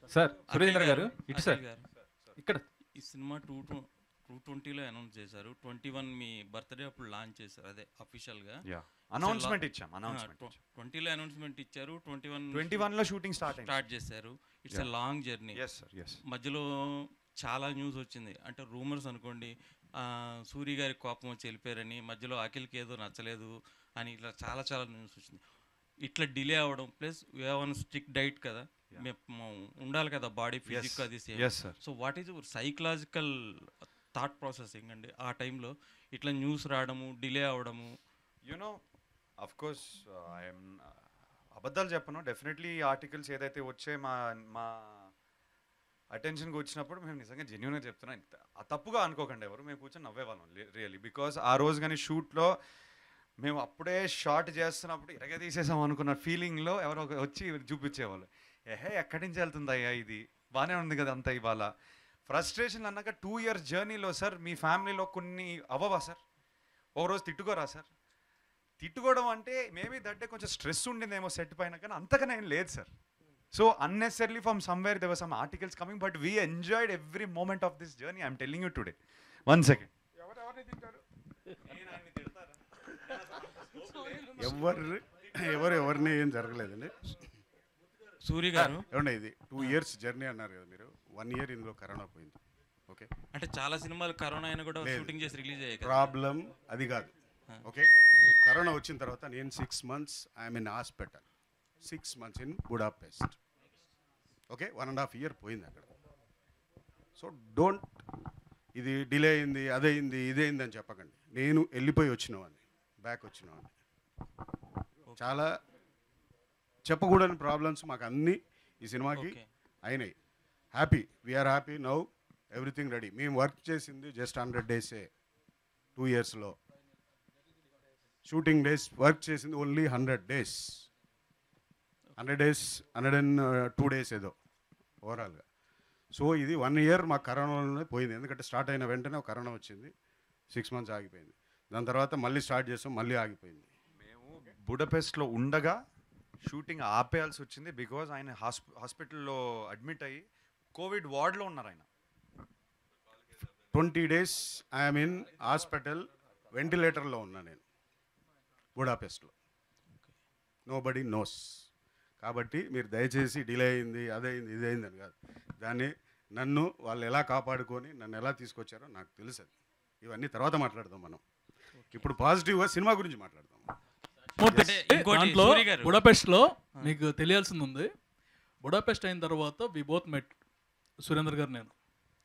Sir Surendra Akhil గారు ఇటు sir Akhil గారు ఇక్కడ ఈ సినిమా టూ టూ టూ ట్వంటీలో అనౌన్స్ చేశారు ట్వంటీ వన్ మీ బర్త్డే అప్పుడు లాంచ్ చేశారు అదే అఫీషియల్గా యా అనౌన్స్మెంట్ ఇచ్చాం అనౌన్స్మెంట్ ట్వంటీలో అనౌన్స్మెంట్ ఇచ్చారు ట్వంటీ వన్ ట్వంటీ వన్ లో షూటింగ్ స్టార్ట్ అయింది స్టార్ట్ చేశారు it's a long journey yes sir yes మధ్యలో చాలా న్యూస్ వచ్చింది అంటే రూమర్స్ అనుకోండి ఆ, సూరి గారి కోపం వచ్చి వెళ్ళిపోయారని మధ్యలో అఖిల్కి ఏదో నచ్చలేదు అని ఇట్లా చాలా చాలా న్యూస్ వచ్చింది ఇట్లా డిలే అవ్వడం ప్లస్ వన్ స్ట్రిక్ట్ డైట్ కదా మేము ఉండాలి కదా బాడీ ఫిజిక్ అది same yes, sir. So what is psychological thought processing అండి ఆ టైంలో ఇట్లా న్యూస్ రావడము డిలే అవ్వడము యునో అఫ్ కోర్స్ ఐఎమ్ అబద్ధాలు చెప్పను డెఫినెట్లీ ఆర్టికల్స్ ఏదైతే వచ్చే మా మా అటెన్షన్కి వచ్చినప్పుడు మేము నిజంగా జెన్యున్గా చెప్తున్నాం ఇంత- ఆ తప్పుగా అనుకోకండి ఎవరు మేము కూర్చొని నవ్వేవాళ్ళం రియల్లీ బికాస్ ఆ రోజు కానీ షూట్లో మేము అప్పుడే షార్ట్ చేస్తున్నప్పుడు ఇరగ తీసేసాం అనుకున్న ఫీలింగ్లో ఎవరో ఒక వచ్చి చూపించేవాళ్ళు ఏహే ఎక్కడి నుంచి వెళ్తుంది అయ్యా ఇది బాగానే ఉంది కదా అంతా ఇవాళ ఫ్రస్ట్రేషన్ అన్నాక టూ ఇయర్స్ జర్నీలో సార్ మీ ఫ్యామిలీలో కొన్ని అవ్వవా సార్ ఓ రోజు తిట్టుకోరా సార్ తిట్టుకోవడం అంటే మేబీ దట్టే కొంచెం స్ట్రెస్ ఉండిందేమో సెట్ పైన కానీ అంతగానే ఏం లేదు sir so unnecessary from somewhere there were some articles coming but we enjoyed every moment of this journey I'm telling you today one second ఎవరు ఎవరు ఎవరిని ఏం జరగలేదండి సూరి గారు ఏమండి ఇది టూ ఇయర్స్ జర్నీ అన్నారు కదా మీరు వన్ ఇయర్ ఇందులో కరోనా పోయింది ఓకే అంటే చాలా సినిమాలు కరోనా అయినా కూడా లేదు. షూటింగ్ చేసి రిలీజ్ అయ్యాయి కదా ప్రాబ్లం అది కాదు ఓకే కరోనా వచ్చిన తర్వాత నేను six months I'm in hospital six months in Budapest okay one and half year పోయింది అక్కడ సో డోంట్ ఇది డిలే అయింది అదయింది ఇదైంది అని చెప్పకండి నేను వెళ్ళిపోయి వచ్చినవాడిని బ్యాక్ వచ్చినవాడిని చాలా చెప్పకూడని ప్రాబ్లమ్స్ మాకు అన్నీ ఈ సినిమాకి Okay. అయినాయి happy we are happy now everything ready మేము వర్క్ చేసింది జస్ట్ హండ్రెడ్ డేసే టూ ఇయర్స్లో షూటింగ్ డేస్ వర్క్ చేసింది only hundred days hundred days hundred and two days ఏదో ఓవరాల్గా సో ఇది వన్ ఇయర్ మా కరోనాలోనే పోయింది ఎందుకంటే స్టార్ట్ అయిన వెంటనే ఒక కరోనా వచ్చింది సిక్స్ మంత్స్ ఆగిపోయింది దాని తర్వాత మళ్ళీ స్టార్ట్ చేసాం మళ్ళీ ఆగిపోయింది మేము బుడపెస్ట్లో ఉండగా షూటింగ్ ఆపేయాల్సి వచ్చింది బికాజ్ ఆయన హాస్ప హాస్పిటల్లో అడ్మిట్ అయ్యి కోవిడ్ వార్డ్లో ఉన్నారు ఆయన twenty days I'm in hospital వెంటిలేటర్లో ఉన్నా నేను బుడాపెస్ట్లో నో బడీ నోస్ కాబట్టి మీరు దయచేసి డిలే అయింది అదైంది ఇదైంది అని కాదు దాన్ని నన్ను వాళ్ళు ఎలా కాపాడుకొని నన్ను ఎలా తీసుకొచ్చారో నాకు తెలుసు అది ఇవన్నీ తర్వాత మాట్లాడదాం మనం ఇప్పుడు పాజిటివ్గా సినిమా గురించి మాట్లాడదాం మూర్తి, అంటే ఇంకోటి, దాంట్లో సూరి గారు. బుడాపెస్ట్ లో మీకు తెలియాల్సింది ఉంది బుడాపెస్ట్ అయిన తర్వాత వి బోత్ మెట్ సురేందర్ గారు నేను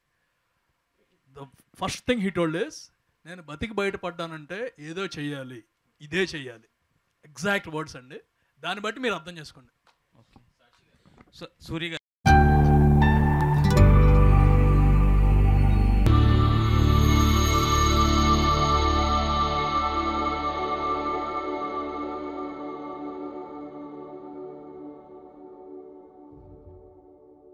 the first thing he told is నేను బతికి బయటపడ్డానంటే ఏదో చెయ్యాలి ఇదే చెయ్యాలి ఎగ్జాక్ట్ వర్డ్స్ అండి దాన్ని బట్టి మీరు అర్థం చేసుకోండి సో సూరి గారు